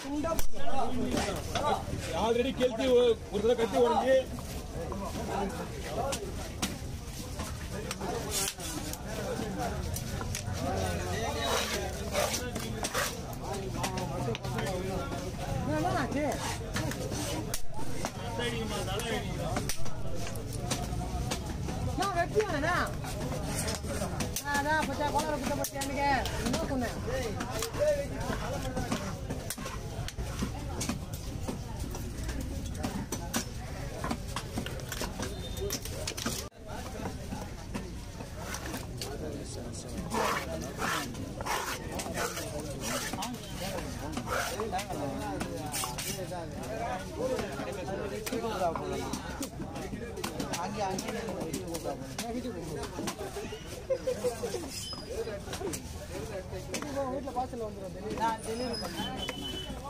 already கெளுத்தி ஒரு ஒரு தடவை கத்தி உடஞ்சி என்னண்ணாச்சு நான் வெட்டியானே அதான் பச்சா கோளாறு குத்த பத்தி எனக்கு என்ன சொன்னேன் வீட்டில் பார்சல் வந்துடும்